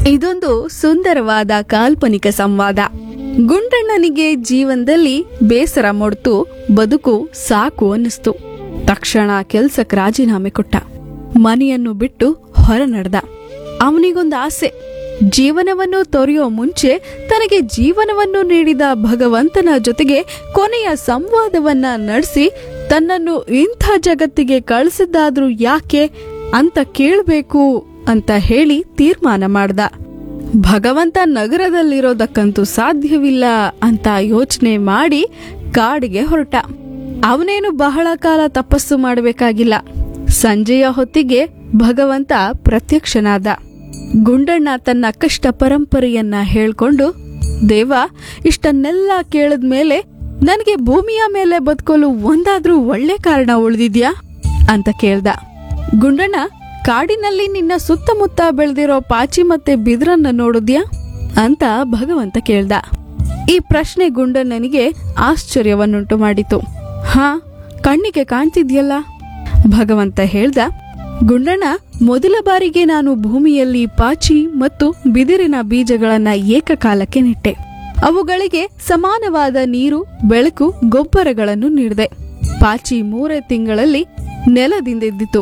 ಇದೊಂದು ಸುಂದರವಾದ ಕಾಲ್ಪನಿಕ ಸಂವಾದ ಗುಂಡಣ್ಣನಿಗೆ ಜೀವನದಲ್ಲಿ ಬೇಸರ ಮೂಡ್ತು ಬದುಕು ಸಾಕು ಅನ್ನಿಸ್ತು ತಕ್ಷಣ ಕೆಲ್ಸಕ್ ರಾಜೀನಾಮೆ ಕೊಟ್ಟ ಮನೆಯನ್ನು ಬಿಟ್ಟು ಹೊರ ನಡೆದ ಅವನಿಗೊಂದು ಆಸೆ ಜೀವನವನ್ನು ತೊರೆಯೋ ಮುಂಚೆ ತನಗೆ ಜೀವನವನ್ನು ನೀಡಿದ ಭಗವಂತನ ಜೊತೆಗೆ ಕೊನೆಯ ಸಂವಾದವನ್ನ ನಡೆಸಿ ತನ್ನನ್ನು ಇಂಥ ಜಗತ್ತಿಗೆ ಕಳಿಸಿದ್ದಾದ್ರೂ ಯಾಕೆ ಅಂತ ಕೇಳಬೇಕು ಅಂತ ಹೇಳಿ ತೀರ್ಮಾನ ಮಾಡ್ದ ಭಗವಂತ ನಗರದಲ್ಲಿರೋದಕ್ಕಂತೂ ಸಾಧ್ಯವಿಲ್ಲ ಅಂತ ಯೋಚನೆ ಮಾಡಿ ಕಾಡಿಗೆ ಹೊರಟ ಅವನೇನು ಬಹಳ ಕಾಲ ತಪಸ್ಸು ಮಾಡಬೇಕಾಗಿಲ್ಲ ಸಂಜೆಯ ಹೊತ್ತಿಗೆ ಭಗವಂತ ಪ್ರತ್ಯಕ್ಷನಾದ ಗುಂಡಣ್ಣ ತನ್ನ ಕಷ್ಟ ಪರಂಪರೆಯನ್ನ ಹೇಳ್ಕೊಂಡು ದೇವ ಇಷ್ಟನ್ನೆಲ್ಲ ಕೇಳಿದ್ಮೇಲೆ ನನಗೆ ಭೂಮಿಯ ಮೇಲೆ ಬದುಕಲು ಒಂದಾದ್ರೂ ಒಳ್ಳೆ ಕಾರಣ ಉಳಿದಿದ್ಯಾ ಅಂತ ಕೇಳ್ದ ಗುಂಡಣ್ಣ ಕಾಡಿನಲ್ಲಿ ನಿನ್ನ ಸುತ್ತಮುತ್ತ ಬೆಳೆದಿರೋ ಪಾಚಿ ಮತ್ತೆ ಬಿದಿರನ್ನ ನೋಡಿದ್ಯಾ ಅಂತ ಭಗವಂತ ಕೇಳ್ದ ಈ ಪ್ರಶ್ನೆ ಗುಂಡಣ್ಣನಿಗೆ ಆಶ್ಚರ್ಯವನ್ನುಂಟು ಮಾಡಿತು ಹಾ ಕಣ್ಣಿಗೆ ಕಾಣ್ತಿದ್ಯಲ್ಲ ಭಗವಂತ ಹೇಳ್ದ ಗುಂಡಣ್ಣ ಮೊದಲ ಬಾರಿಗೆ ನಾನು ಭೂಮಿಯಲ್ಲಿ ಪಾಚಿ ಮತ್ತು ಬಿದಿರಿನ ಬೀಜಗಳನ್ನ ಏಕಕಾಲಕ್ಕೆ ನೆಟ್ಟೆ ಅವುಗಳಿಗೆ ಸಮಾನವಾದ ನೀರು ಬೆಳಕು ಗೊಬ್ಬರಗಳನ್ನು ನೀಡಿದೆ ಪಾಚಿ ಮೂರೇ ತಿಂಗಳಲ್ಲಿ ನೆಲದಿಂದೆದ್ದಿತು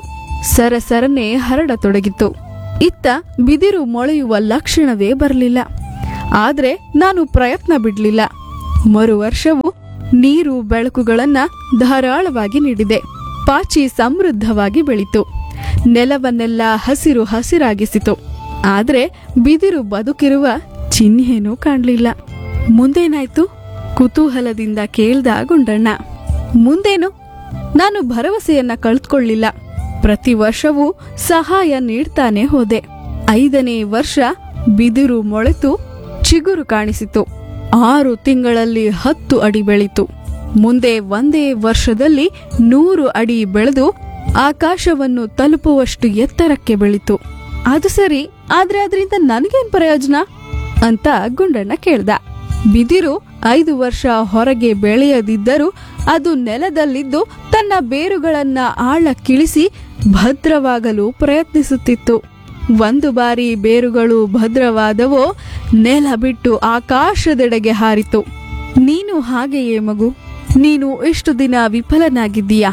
ಸರಸರನೆ ಹರಡತೊಡಗಿತ್ತು ಇತ್ತ ಬಿದಿರು ಮೊಳೆಯುವ ಲಕ್ಷಣವೇ ಬರಲಿಲ್ಲ ಆದ್ರೆ ನಾನು ಪ್ರಯತ್ನ ಬಿಡ್ಲಿಲ್ಲ ಮರು ವರ್ಷವು ನೀರು ಬೆಳಕುಗಳನ್ನ ಧಾರಾಳವಾಗಿ ನೀಡಿದೆ ಪಾಚಿ ಸಮೃದ್ಧವಾಗಿ ಬೆಳಿತು ನೆಲವನ್ನೆಲ್ಲ ಹಸಿರು ಹಸಿರಾಗಿಸಿತು ಆದ್ರೆ ಬಿದಿರು ಬದುಕಿರುವ ಚಿಹ್ನೆನೂ ಕಾಣಲಿಲ್ಲ ಮುಂದೇನಾಯ್ತು ಕುತೂಹಲದಿಂದ ಕೇಳ್ದ ಗುಂಡಣ್ಣ ಮುಂದೇನು ನಾನು ಭರವಸೆಯನ್ನ ಕಳೆದುಕೊಳ್ಳಿಲ್ಲ ಪ್ರತಿ ವರ್ಷವೂ ಸಹಾಯ ನೀಡ್ತಾನೆ ಹೋದೆ ಐದನೇ ವರ್ಷ ಬಿದಿರು ಮೊಳೆತು ಚಿಗುರು ಕಾಣಿಸಿತು ಆರು ತಿಂಗಳಲ್ಲಿ ಹತ್ತು ಅಡಿ ಬೆಳೀತು ಮುಂದೆ ಒಂದೇ ವರ್ಷದಲ್ಲಿ ನೂರು ಅಡಿ ಬೆಳೆದು ಆಕಾಶವನ್ನು ತಲುಪುವಷ್ಟು ಎತ್ತರಕ್ಕೆ ಬೆಳೀತು ಅದು ಸರಿ ಆದ್ರೆ ಅದರಿಂದ ನನಗೇನ್ ಪ್ರಯೋಜನ ಅಂತ ಗುಂಡಣ್ಣ ಕೇಳ್ದ ಬಿದಿರು ಐದು ವರ್ಷ ಹೊರಗೆ ಬೆಳೆಯದಿದ್ದರೂ ಅದು ನೆಲದಲ್ಲಿದ್ದು ತನ್ನ ಬೇರುಗಳನ್ನ ಆಳ ಕಿಳಿಸಿ ಭದ್ರವಾಗಲು ಪ್ರಯತ್ನಿಸುತ್ತಿತ್ತು ಒಂದು ಬಾರಿ ಬೇರುಗಳು ಭದ್ರವಾದವೋ ನೆಲ ಬಿಟ್ಟು ಆಕಾಶದೆಡೆಗೆ ಹಾರಿತು ನೀನು ಹಾಗೆಯೇ ಮಗು ನೀನು ಇಷ್ಟು ದಿನ ವಿಫಲನಾಗಿದ್ದೀಯಾ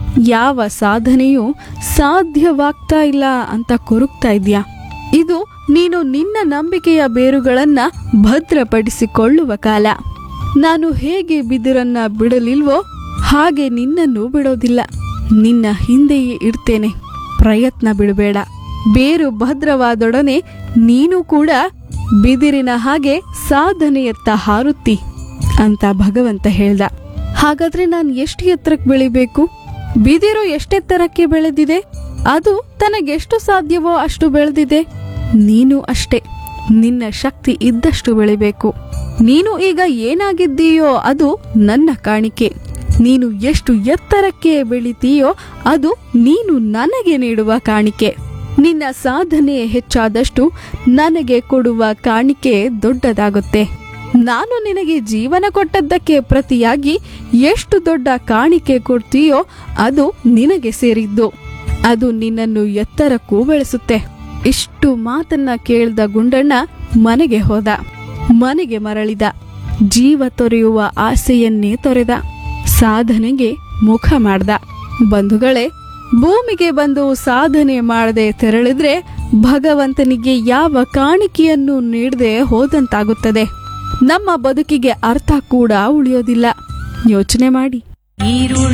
ಯಾವ ಸಾಧನೆಯೂ ಸಾಧ್ಯವಾಗ್ತಾ ಇಲ್ಲ ಅಂತ ಕೊರುಕ್ತಾ ಇದ್ಯಾ ಇದು ನೀನು ನಿನ್ನ ನಂಬಿಕೆಯ ಬೇರುಗಳನ್ನ ಭದ್ರಪಡಿಸಿಕೊಳ್ಳುವ ಕಾಲ ನಾನು ಹೇಗೆ ಬಿದಿರನ್ನ ಬಿಡಲಿಲ್ವೋ ಹಾಗೆ ನಿನ್ನನ್ನು ಬಿಡೋದಿಲ್ಲ ನಿನ್ನ ಹಿಂದೆಯೇ ಇಡ್ತೇನೆ ಪ್ರಯತ್ನ ಬಿಡಬೇಡ ಬೇರು ಭದ್ರವಾದೊಡನೆ ನೀನು ಕೂಡ ಬಿದಿರಿನ ಹಾಗೆ ಸಾಧನೆಯತ್ತ ಹಾರುತ್ತಿ ಅಂತ ಭಗವಂತ ಹೇಳ್ದ ಹಾಗಾದ್ರೆ ನಾನು ಎಷ್ಟು ಎತ್ತರಕ್ಕೆ ಬೆಳಿಬೇಕು ಬಿದಿರು ಎಷ್ಟೆತ್ತರಕ್ಕೆ ಬೆಳೆದಿದೆ ಅದು ತನಗೆಷ್ಟು ಸಾಧ್ಯವೋ ಅಷ್ಟು ಬೆಳೆದಿದೆ ನೀನು ಅಷ್ಟೇ ನಿನ್ನ ಶಕ್ತಿ ಇದ್ದಷ್ಟು ಬೆಳಿಬೇಕು ನೀನು ಈಗ ಏನಾಗಿದ್ದೀಯೋ ಅದು ನನ್ನ ಕಾಣಿಕೆ ನೀನು ಎಷ್ಟು ಎತ್ತರಕ್ಕೆ ಬೆಳಿತೀಯೋ ಅದು ನೀನು ನನಗೆ ನೀಡುವ ಕಾಣಿಕೆ ನಿನ್ನ ಸಾಧನೆ ಹೆಚ್ಚಾದಷ್ಟು ನನಗೆ ಕೊಡುವ ಕಾಣಿಕೆ ದೊಡ್ಡದಾಗುತ್ತೆ ನಾನು ನಿನಗೆ ಜೀವನ ಕೊಟ್ಟದ್ದಕ್ಕೆ ಪ್ರತಿಯಾಗಿ ಎಷ್ಟು ದೊಡ್ಡ ಕಾಣಿಕೆ ಕೊಡ್ತೀಯೋ ಅದು ನಿನಗೆ ಸೇರಿದ್ದು ಅದು ನಿನ್ನನ್ನು ಎತ್ತರಕ್ಕೂ ಬೆಳೆಸುತ್ತೆ ಇಷ್ಟು ಮಾತನ್ನ ಕೇಳ್ದ ಗುಂಡಣ್ಣ ಮನೆಗೆ ಹೋದ ಮನೆಗೆ ಮರಳಿದ ಜೀವ ತೊರೆಯುವ ಆಸೆಯನ್ನೇ ತೊರೆದ ಸಾಧನೆಗೆ ಮುಖ ಮಾಡ್ದ ಬಂಧುಗಳೇ ಭೂಮಿಗೆ ಬಂದು ಸಾಧನೆ ಮಾಡದೆ ತೆರಳಿದ್ರೆ ಭಗವಂತನಿಗೆ ಯಾವ ಕಾಣಿಕೆಯನ್ನು ನೀಡದೆ ಹೋದಂತಾಗುತ್ತದೆ ನಮ್ಮ ಬದುಕಿಗೆ ಅರ್ಥ ಕೂಡ ಉಳಿಯೋದಿಲ್ಲ ಯೋಚನೆ ಮಾಡಿ